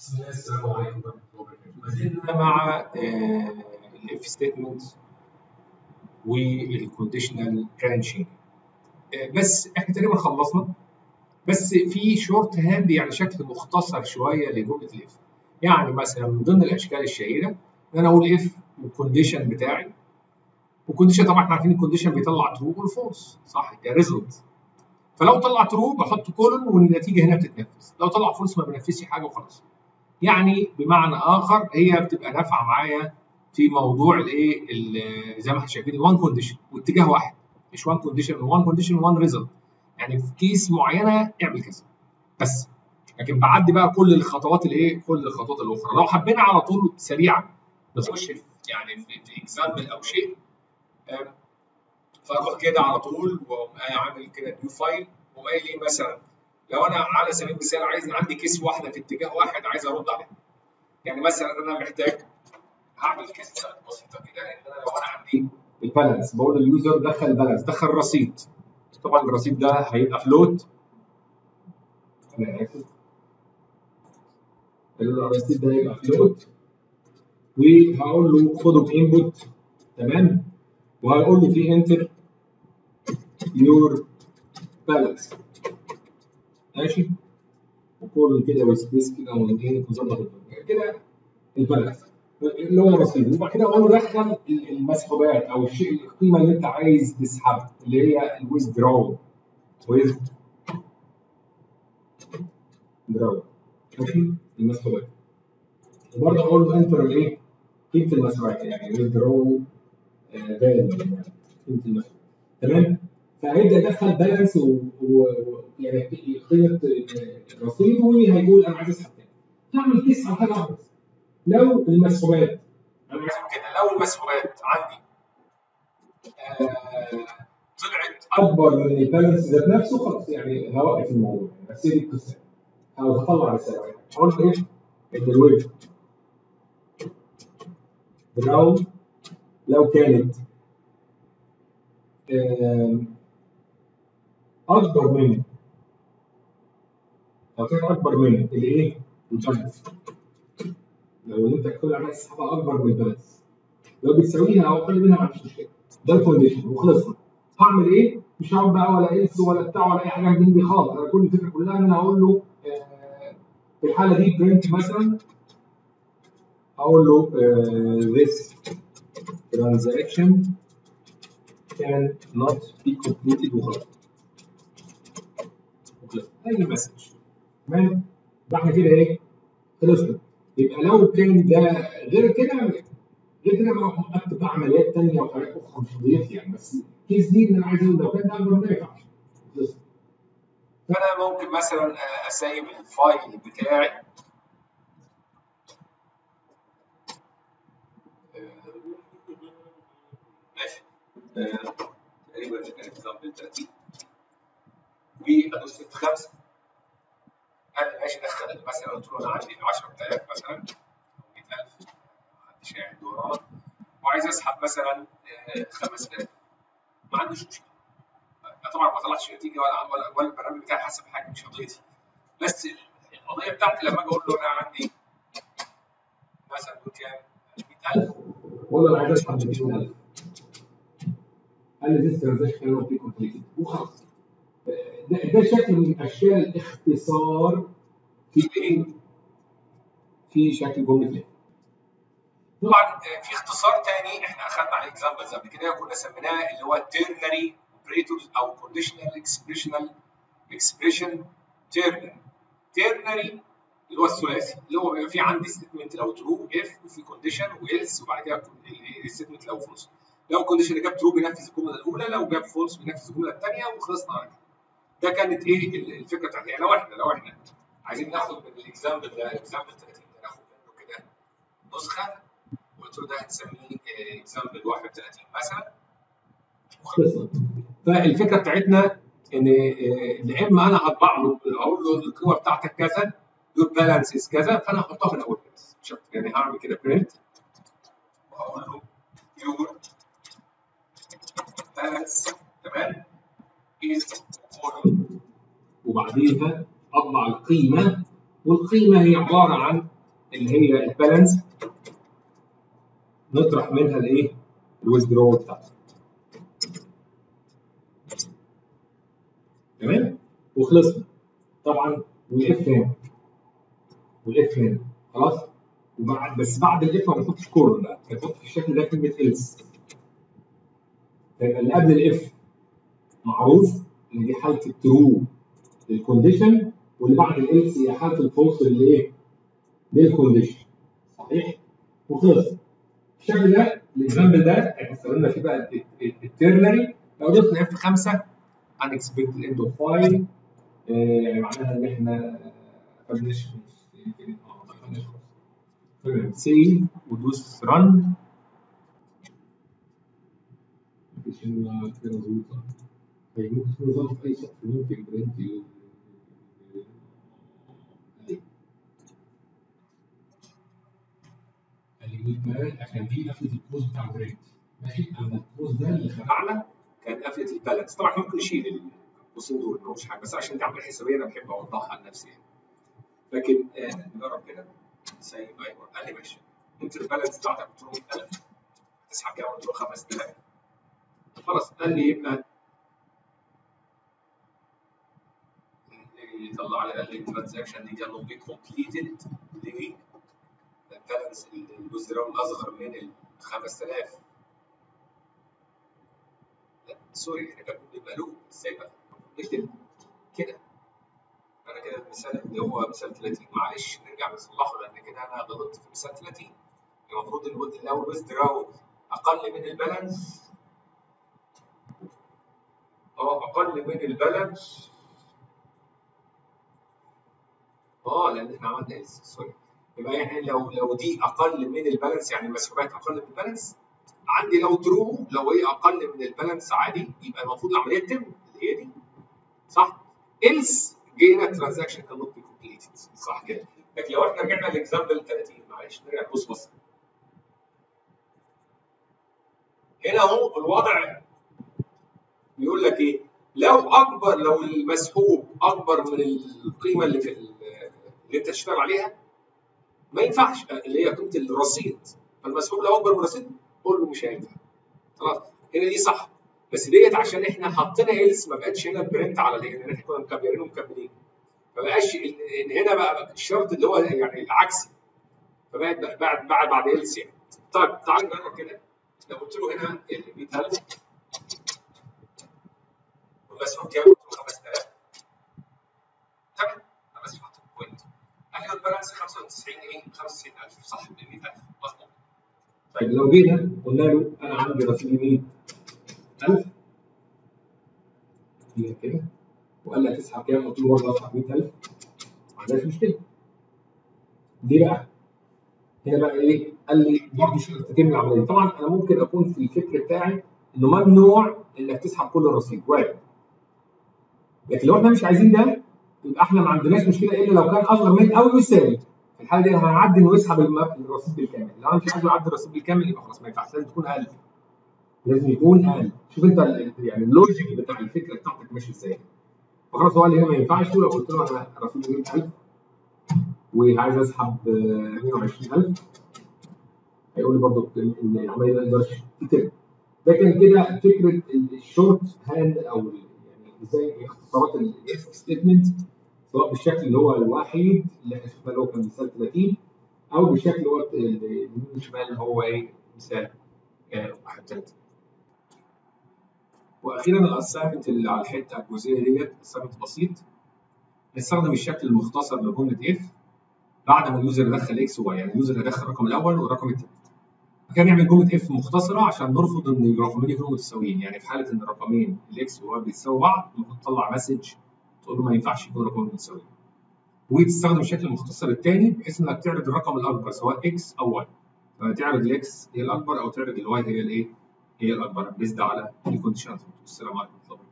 السلام عليكم ورحمه الله وبركاته. ما زلنا مع الاف ستيتمنت والكونديشنال برانشنج بس احنا تقريبا خلصنا بس في شورت هاند يعني شكل مختصر شويه لجمله الاف يعني مثلا من ضمن الاشكال الشهيره ان انا اقول اف والكونديشن بتاعي والكونديشن طبعا احنا عارفين الكونديشن بيطلع ترو والفولس صح كريزلت فلو طلع ترو بحط كولون والنتيجه هنا بتتنفذ لو طلع فولس ما بنفذش حاجه وخلاص يعني بمعنى اخر هي بتبقى نافعه معايا في موضوع الايه زي ما احنا شايفين الوان كونديشن واتجاه واحد مش وان كونديشن وان كونديشن وان ريزلت يعني في كيس معينه اعمل كذا بس لكن بعدي بقى كل الخطوات الايه كل الخطوات الاخرى لو حبينا على طول سريعا نخش في يعني في اكزامبل او شيء فاروح كده على طول واقوم عامل كده نيو فايل واقوم قايل ايه مثلا لو انا على سبيل المثال عايز عندي كيس واحده في اتجاه واحد عايز ارد عليها يعني مثلا انا محتاج هعمل كيس بسيطه كده ان انا لو انا عندي البالانس بقول لليوزر دخل بالانس دخل رصيد طبعا الرصيد ده هيبقى فلوت انا اسف الرصيد ده هيبقى فلوت وهقول له خده بانبوت تمام وهقول له في انتر يور بالانس ماشي وكل كده وسبيس كده وايه نظبط كده البالانس اللي هو رصيد وبعد كده اقول له دخل المسحوبات او الشيء القيمه اللي انت عايز تسحبها اللي هي الويز دراو ويز دراو ماشي المسحوبات وبرضه اقول له انتر الايه قيمه المسحوبات يعني ويز دراو فاليو قيمه المسحوبات تمام فهيبدا يدخل بالانس ويعني قيمه الرصيد وهيقول انا عايز اسحب تاني هعمل كيس على حاجه واحده لو المسحوبات انا عايز كده لو المسحوبات عندي آه طلعت اكبر من البالانس ذات نفسه خلاص يعني هوقف الموضوع بس دي القصه او هطلع رساله اقول له ايه؟ ان الويب براون لو كانت آه اكبر من لو كان اكبر من الايه؟ البالانس لو انت كل عايز تسحبها اكبر من البالانس لو بتساويها او اقل منها ما عنديش مشكله ده الكونديشن وخلصنا هعمل ايه؟ مش هقعد بقى ولا إلس ولا بتاع ولا اي حاجه من دي خالص انا كل الفكره كلها ان انا هقول له آه في الحاله دي برنت مثلا هقول له آه this transaction can not be completed وخلاص اي مسج تمام يبقى احنا كده ايه خلصنا يبقى لو كان ده غير كده غير كده بقى اكتب بقى عمليات ثانيه وحاجات اخرى مش قضيتي يعني بس الكيس دي اللي انا عايز اقول لو كان ده اكبر ما ينفعش فانا ممكن مثلا اسيب الفايل بتاعي ماشي تقريبا اكزامبل 30 وادوس في خمسه انا ماشي دخل مثلا قلت له انا عندي 10000 مثلا 100000 محدش قاعد ورانا وعايز اسحب مثلا 5000 ما عنديش مشكله طبعا ما طلعتش نتيجه ولا ولا, ولا البرنامج بتاعي حسب حاجه مش قضيتي بس القضيه بتاعتي لما اجي اقول له انا عندي مثلا دول كام 100000 ولا انا عايز اسحب 200000 قال لي this transaction cannot be completed وخلاص ده, ده شكل من اشكال الاختصار في ايه؟ في شكل جمله طبعا في اختصار تاني احنا اخذنا عليه اكزامبلز قبل كده كنا سميناه اللي هو تيرنري اوبريتورز او كونديشنال اكسبريشنال اكسبريشن تيرنري تيرنري اللي هو الثلاثي اللي هو بيبقى في عندي ستيتمنت لو ترو اف وفي كونديشن والس وبعد كده الستيتمنت لو فولس لو الكونديشن جاب ترو بينفذ الجمله الاولى لو جاب فولس بينفذ الجمله الثانيه وخلصنا على كده ده كانت ايه الفكره بتاعتي يعني لو احنا لو احنا عايزين ناخد من الاكزامبل ده الاكزامبل 30 ده ناخد منه كده نسخه وقلت له ده هنسميه اكزامبل 31 مثلا وخلصنا فالفكره بتاعتنا ان يا اما انا هطبع له اقول له القيمه بتاعتك كذا يور بالانس از كذا فانا هحطها في الاول بس شفت يعني هعمل كده برنت وهقول له يور بالانس تمام از وبعديها اطبع القيمه والقيمه هي عباره عن اللي هي البالانس نطرح منها الايه؟ الويزدرول بتاعتها. تمام؟ وخلصنا. طبعا والاف هنا. والاف هنا خلاص؟ وبعد بس بعد الاف ما نحطش كورن بقى، هنحط في الشكل ده كلمه إلس. فيبقى اللي قبل الاف معروف ان دي حاله الترو للكونديشن واللي بعد الإلس هي حاله الفولس للايه؟ للكونديشن. صحيح؟ وخلص. الشكل ده الاكزامبل ده احنا استخدمنا فيه بقى التيرنري لو ضفنا اف 5 unexpected end of file يعني معناها ان احنا ما خدناش يمكن اه ما خدناش خالص. تمام سيف ودوس رن مفيش إلا كده ظبطة طيب ممكن تكون ظبط في اي سطر ممكن برنت اللي بقى عشان دي قفله القوس بتاع برنت ماشي اما القوس ده اللي خلق بتاعنا كان قفله البالانس طبعا ممكن نشيل القوسين دول ملوش حاجه بس عشان دي عمليه حسابيه انا بحب اوضحها لنفسي يعني لكن آه نجرب كده سايب ايوه قال لي ماشي انت البالانس بتاعتك قلت له 100000 تسحب كام قلت له 5000 خلاص قال لي يبقى يطلع لي قال لي الترانزاكشن دي كان بي كومبليتد ليه؟ البالانس الجزء ده اصغر من ال 5000 لا سوري احنا كان بيبقى له ازاي بقى؟ نكتب كده انا كده المثال اللي هو مثال 30 معلش نرجع نصلحه لان كده انا غلطت في مثال 30 المفروض الود- لو الويست دراو اقل من البالانس اه اقل من البالانس اه لان احنا عملنا اس سوري يبقى يعني لو لو دي اقل من البالانس يعني المسحوبات اقل من البالانس عندي لو ترو لو هي اقل من البالانس عادي يبقى المفروض العمليه تتم اللي هي دي صح؟ إلس جينا ترانزاكشن كان نوت بي كومبليتد صح كده لكن لو احنا رجعنا لاكزامبل 30 معلش نرجع نبص بص هنا اهو الوضع بيقول لك ايه لو اكبر لو المسحوب اكبر من القيمه اللي في ال- اللي انت تشتغل عليها ما ينفعش اللي هي قيمه الرصيد فالمسحوب لو اكبر من الرصيد قول له مش هينفع خلاص هنا دي صح بس ديت عشان احنا حطينا إلس ما بقتش هنا برنت على الايه لان احنا كنا مكبرين ومكملين ما بقاش ال- إن هنا بقى الشرط اللي هو يعني العكسي فبقت بقى- بعد بعد بعد إلس يعني طيب تعال نجرب كده لو قلت له هنا ال 100000 والمسحوب كام؟ قلت له 5000 تمام انا بس حاطط بوينت قال لي البالانس 95 ايه 95000 صح ب 100000 مظبوط طيب لو جينا قلنا له انا عندي رصيد 100000 هي كده وقال لي هتسحب كام؟ قلت له برضه هسحب 100000 ما عندناش مشكله ليه بقى؟ هنا بقى ايه؟ قال لي برضه شرط تتم العمليه طبعا انا ممكن اكون في الفكر بتاعي انه ممنوع انك تسحب كل الرصيد وارد لكن لو احنا مش عايزين ده يبقى احنا ما عندناش مشكله الا لو كان اصغر من او يساوي في الحاله دي هنعدي انه يسحب الم- الرصيد بالكامل لو انا مش عايزه يعدي الرصيد بالكامل يبقى خلاص ما ينفعش لازم تكون اقل لازم يكون اقل شوف انت ال- يعني اللوجيك بتاع الفكره بتاعتك ماشي ازاي فخلاص هو قال لي هنا ما ينفعش ولو قلت له انا رصيدي 100000 وعايز اسحب آه، 120000 هيقول لي برضه ان العمليه ما تقدرش تتم لكن كده فكره الشورت هاند او ال- يعني ازاي اختصارات الاف ستيتمنت سواء بالشكل اللي هو الوحيد اللي احنا شفناه اللي هو كان مثال 30 او بالشكل اللي هو اليمين والشمال اللي هو ايه مثال آه، واحد 30 واخيرا الاسايمنت اللي على الحته الجزئيه ديت اسايمنت بسيط نستخدم الشكل المختصر لجمله اف بعد ما اليوزر يدخل اكس وواي يعني اليوزر يدخل الرقم الاول والرقم الثاني كان نعمل جمله اف مختصره عشان نرفض ان الرقمين يكونوا متساويين يعني في حاله ان الرقمين الاكس والواي بيتساووا بعض المفروض تطلع مسج تقول له ما ينفعش يكون رقمين متساويين وتستخدم الشكل المختصر الثاني بحيث انك تعرض الرقم الاكبر سواء اكس او واي فتعرض الاكس هي الاكبر او تعرض الواي هي الايه هي الاكبر بيزد على الكونديشنال والسلام عليكم ورحمه الله